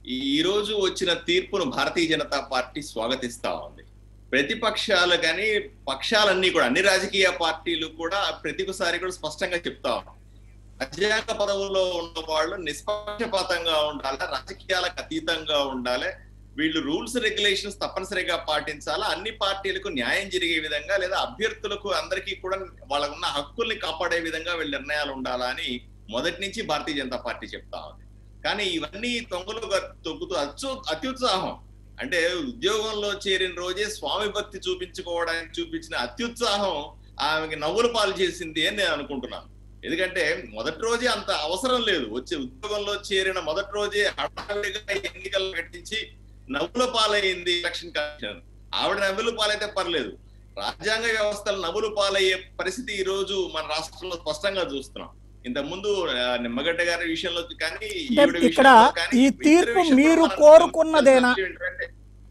ఈ రోజు వచ్చిన తీర్పును భారతీయ జనతా పార్టీ స్వాగతిస్తా ఉంది ప్రతిపక్షాలు కానీ పక్షాలన్నీ కూడా అన్ని రాజకీయ పార్టీలు కూడా ప్రతిసారి కూడా స్పష్టంగా చెప్తా ఉన్నాం రాజ్యాంగ పదవుల్లో ఉన్న వాళ్ళు నిష్పక్షపాతంగా ఉండాలి రాజకీయాలకు అతీతంగా ఉండాలి వీళ్ళు రూల్స్ రెగ్యులేషన్స్ తప్పనిసరిగా పాటించాలా అన్ని పార్టీలకు న్యాయం జరిగే విధంగా లేదా అభ్యర్థులకు అందరికీ కూడా వాళ్ళకున్న హక్కుల్ని కాపాడే విధంగా వీళ్ళ నిర్ణయాలు ఉండాలా అని మొదటి నుంచి భారతీయ జనతా పార్టీ చెప్తా ఉంది కానీ ఇవన్నీ తొంగలు తొక్కుతూ అచ్చు అత్యుత్సాహం అంటే ఉద్యోగంలో చేరిన రోజే స్వామి భక్తి చూపించుకోవడానికి చూపించిన అత్యుత్సాహం ఆమెకి నవ్వుల పాలు చేసింది అని నేను అనుకుంటున్నాను ఎందుకంటే మొదటి రోజే అంత అవసరం లేదు వచ్చే ఉద్యోగంలో చేరిన మొదటి రోజే హడావిడిగా ఎన్నికలు కట్టించి నవ్వుల పాలయ్యింది ఎలక్షన్ కమిషన్ ఆవిడ నవ్వుల పాలైతే పర్లేదు రాజ్యాంగ వ్యవస్థలు నవ్వులు పాలయ్యే పరిస్థితి ఈ రోజు మన రాష్ట్రంలో స్పష్టంగా చూస్తున్నాం ఇంత ముందు నిమ్మగడ్డ గారి విషయంలో కానీ ఈవిడ ఇక్కడ విషయంలో కానీ ఈ ఇద్దరి తీర్పు విషయంలో మీరు మనం కోరుకున్నదేనా? ఏంటంటే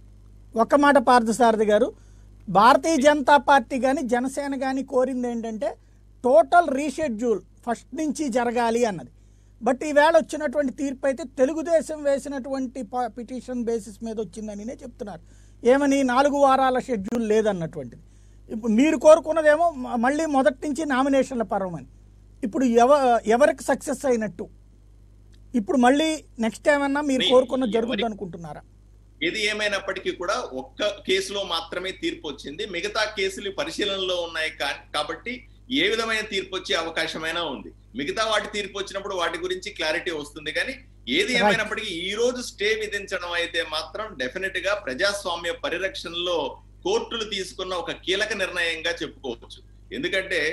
ఒక మాట పార్థసారథి గారు భారతీయ జనతా పార్టీ కానీ జనసేన కానీ కోరింది ఏంటంటే టోటల్ రీషెడ్యూల్ ఫస్ట్ నుంచి జరగాలి అన్నది బట్ ఈవేళ వచ్చినటువంటి తీర్పు అయితే తెలుగుదేశం వేసినటువంటి ప- పిటిషన్ బేసిస్ మీద వచ్చిందనినే చెప్తున్నారు ఏమని నాలుగు వారాల షెడ్యూల్ లేదన్నటువంటిది ఇప్పుడు మీరు కోరుకున్నదేమో మ- మళ్ళీ మొదటి నుంచి నామినేషన్ల పర్వం అని ఇప్పుడు ఎవ ఎవరికి సక్సెస్ అయినట్టు ఇప్పుడు మళ్ళీ నెక్స్ట్ ఏమన్నా మీరు నీ- కోరుకున్న ఎవరి- జరుగుతుంది అనుకుంటున్నారా ఏది ఏమైనప్పటికీ కూడా ఒక్క కేసులో మాత్రమే తీర్పు వచ్చింది మిగతా కేసులు పరిశీలనలో ఉన్నాయి కా- కాబట్టి ఏ విధమైన తీర్పు వచ్చే అవకాశమైనా ఉంది మిగతా వాటి తీర్పు వచ్చినప్పుడు వాటి గురించి క్లారిటీ వస్తుంది కానీ ఏది Right. ఏమైనప్పటికీ ఈ రోజు స్టే విధించడం అయితే మాత్రం డెఫినెట్ గా ప్రజాస్వామ్య పరిరక్షణలో కోర్టులు తీసుకున్న ఒక కీలక నిర్ణయంగా చెప్పుకోవచ్చు ఎందుకంటే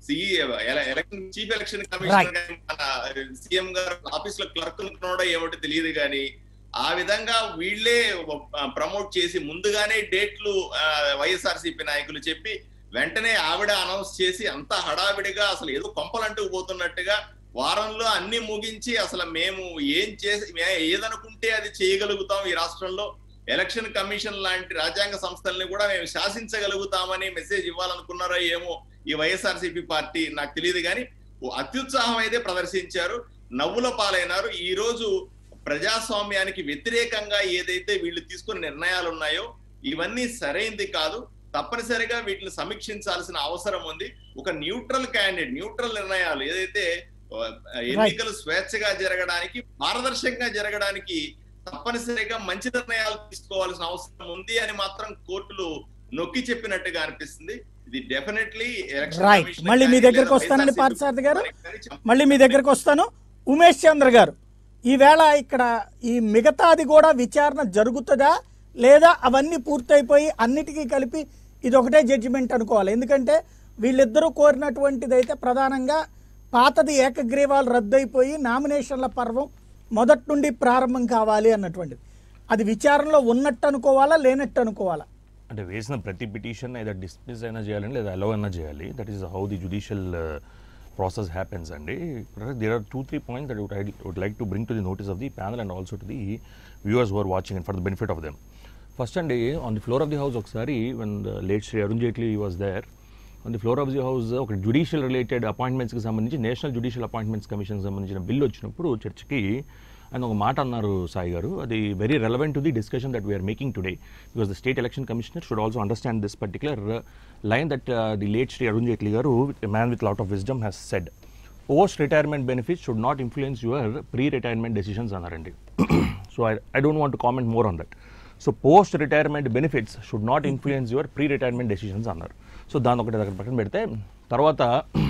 ఎలక్షన్ చీఫ్ ఎలక్షన్ కమిషనర్ గాని మన సీఎం గారు ఆఫీస్ లో క్లర్క్ అనుకున్నాడో ఏమిటో తెలియదు కానీ ఆ విధంగా వీళ్ళే ప్రమోట్ చేసి ముందుగానే డేట్లు వైఎస్ఆర్సీపీ నాయకులు చెప్పి వెంటనే ఆవిడ అనౌన్స్ చేసి అంత హడావిడిగా అసలు ఏదో కొంపలంటూ పోతున్నట్టుగా వారంలో అన్ని ముగించి అసలు మేము ఏం చేసి మే- ఏదనుకుంటే అది చేయగలుగుతాం ఈ రాష్ట్రంలో ఎలక్షన్ కమిషన్ లాంటి రాజ్యాంగ సంస్థల్ని కూడా మేము శాసించగలుగుతామని మెసేజ్ ఇవ్వాలనుకున్నారో ఏమో ఈ వైఎస్ఆర్సీపీ పార్టీ నాకు తెలియదు కానీ ఓ అత్యుత్సాహం అయితే ప్రదర్శించారు నవ్వుల పాలైనారు ఈ రోజు ప్రజాస్వామ్యానికి వ్యతిరేకంగా ఏదైతే వీళ్ళు తీసుకున్న నిర్ణయాలు ఉన్నాయో ఇవన్నీ సరైంది కాదు తప్పనిసరిగా వీటిని సమీక్షించాల్సిన అవసరం ఉంది ఒక న్యూట్రల్ క్యాండిడేట్ న్యూట్రల్ నిర్ణయాలు ఏదైతే ఆ, ఎన్నికలు స్వేచ్ఛగా జరగడానికి పారదర్శకంగా జరగడానికి తప్పనిసరిగా మంచి నిర్ణయాలు తీసుకోవాల్సిన అవసరం ఉంది అని మాత్రం కోర్టులు నొక్కి చెప్పినట్టుగా అనిపిస్తుంది ఇది డెఫినెట్లీ Right. మళ్ళీ మీ దగ్గరకు వస్తానండి పార్థసారథి గారు. మళ్ళీ మీ దగ్గరకు వస్తాను ఉమేష్ చంద్ర గారు ఈవేళ ఇక్కడ ఈ మిగతాది కూడా విచారణ జరుగుతుందా లేదా అవన్నీ పూర్తయిపోయి అన్నిటికీ కలిపి ఇది ఒకటే జడ్జిమెంట్ అనుకోవాలి ఎందుకంటే వీళ్ళిద్దరూ కోరినటువంటిది అయితే ప్రధానంగా పాతది ఏకగ్రీవాలు రద్దయిపోయి నామినేషన్ల పర్వం మొదటి నుండి ప్రారంభం కావాలి అన్నటువంటిది అది విచారణలో ఉన్నట్టు అనుకోవాలా లేనట్టు అనుకోవాలా అంటే వేసిన ప్రతి పిటిషన్ ఏదో డిస్మిస్ అయినా చేయాలండి లేదా అలౌ అయినా చేయాలి that is how the judicial process happens అండి there are two three points that would I would like to bring to the notice of the panel and also to the viewers who are watching and for the benefit of them first అండి on the floor of the house ఒకసారి one late Shri Arun Jaitley was there on the floor of the house ఒక judicial related అపాయింట్మెంట్స్కి సంబంధించి national judicial appointments కమిషన్కి సంబంధించిన bill వచ్చినప్పుడు చర్చకి ఆయన ఒక మాట అన్నారు సాయి గారు అది very relevant to the discussion that we are making today because the state election commissioner should also understand this particular line that the late Shri Arun Jaitley garu man with lot of wisdom has said post retirement benefits should not influence your pre retirement decisions అన్నారండి so I I don't want comment more on that so post retirement benefits should not influence your pre retirement decisions అన్నారు so దాని ఒకటి దగ్గర పక్కన పెడితే తర్వాత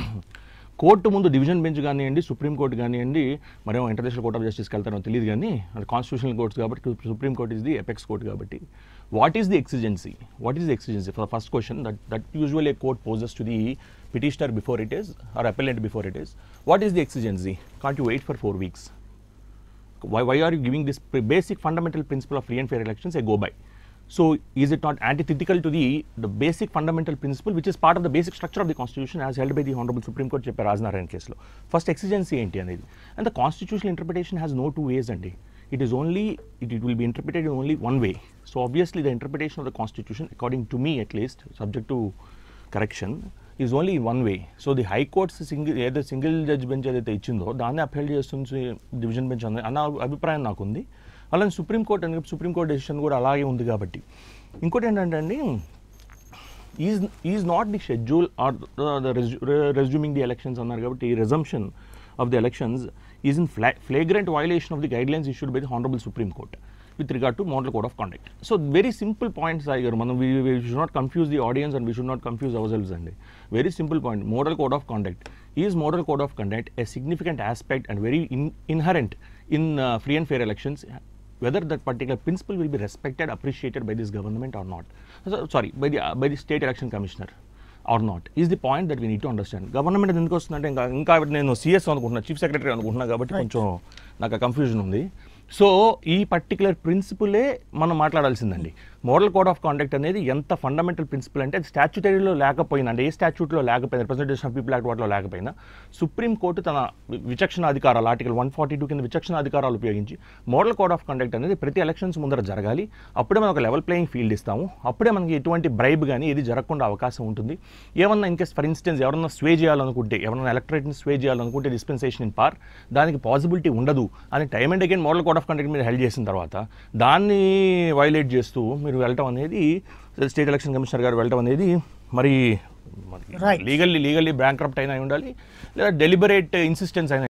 court ముందు division bench కానివ్వండి సుప్రీం కోర్టు కానివ్వండి మరేమో ఇంటర్నేషనల్ కోర్ట్ ఆఫ్ జస్టిస్కి వెళ్తారో తెలియదు కానీ అది కాన్స్టిట్యూషనల్ కోర్ట్స్ కాబట్టి supreme court is the apex court కాబట్టి what is the exigency what is the exigency for first question that that usual a court poses to the petitioner before it is or appellant before it is what is the exigency can't you wait for four weeks why, why are you giving this pr- basic fundamental principle of free and fair elections a go by? So is it not antithetical to the, the basic fundamental principle which is part of the basic structure of the constitution as held by the Honorable Supreme Court చెప్పారు రాజనారాయణ కేసులో first exigency ఏంటి అనేది and the constitutional interpretation has no two ways అండి it is only it it will be interpreted in only one way so obviously the interpretation of the constitution according to me at least subject to correction is only one way so the high courts single ఏదైతే single judge bench ఏదైతే ఇచ్చిందో దాన్ని upheld చేస్తుంది division bench అన్న అన్న అభిప్రాయం నాకుంది అలానే సుప్రీంకోర్టు అని సుప్రీంకోర్టు డెసిషన్ కూడా అలాగే ఉంది కాబట్టి ఇంకోటి ఏంటంటే అండి is is not the schedule or the resuming the elections అన్నారు కాబట్టి ఈ resumption of the elections is in ఫ్లా flagrant violation of the guidelines issued by the honourable supreme court with regard to model code of conduct so very simple points అయ్యారు మనం we should not confuse the audience and we should not confuse ourselves అండి very simple point model code of conduct is model code of conduct a significant aspect and very in inherent in free and fair elections whether that particular principle will be respected, appreciated by this government or not. So, sorry, by the, uh, by the state election commissioner or not, is the point that we need to understand. Government ఎందుకు వస్తుందంటే ఇంకా ఇంకా నేను CS అనుకుంటున్నా chief secretary అనుకుంటున్నా కాబట్టి కొంచెం నాకు కన్ఫ్యూజన్ ఉంది సో ఈ పర్టికులర్ ప్రిన్సిపులే మనం మాట్లాడాల్సిందండి మోడల్ కోడ్ ఆఫ్ కాండక్ట్ అనేది ఎంత ఫండమెంటల్ ప్రిన్సిపల్ అంటే అది స్టాచ్యుటరీలో లేకపోయినా అంటే ఏ స్టాచ్యూట్లో లేకపోయినా రిప్రజెంటేషన్ ఆఫ్ పీపుల్ యాక్ట్ వాటిలో లేకపోయినా సుప్రీంకోర్టు తన విచక్షణ అధికారాలు ఆర్టికల్ వన్ ఫార్టీ టూ కింద విచక్షణ అధికారాలు ఉపయోగించి మోడల్ కోడ్ ఆఫ్ కండక్ట్ అనేది ప్రతి ఎలక్షన్స్ ముందర జరగాలి అప్పుడే మనం ఒక లెవెల్ ప్లేయింగ్ ఫీల్డ్ ఇస్తాము అప్పుడే మనకి ఎటువంటి బ్రైబ్ కానీ ఇది జరగకుండా అవకాశం ఉంటుంది ఏమన్నా ఇన్కేస్ ఫర్ ఇన్స్టెన్స్ ఎవరన్నా స్వే చేయాలనుకుంటే ఎవరన్నా ఎలక్ట్రేట్ని స్వే చేయాలనుకుంటే డిస్పెన్సేషన్ ఇన్ పార్ దానికి పాసిబిలిటీ ఉండదు అని time and again model code of conduct మీద హెల్డ్ చేసిన తర్వాత దాన్ని వైలేట్ చేస్తూ మీరు వెళ్ళటం అనేది స్టేట్ ఎలక్షన్ కమిషనర్ గారు వెళ్ళటం అనేది మరి Right. లీగల్లీ లీగల్లీ బ్యాంక్ అయినా అయి ఉండాలి లేదా డెలిబరేట్ ఇన్సిస్టెన్స్ అయినా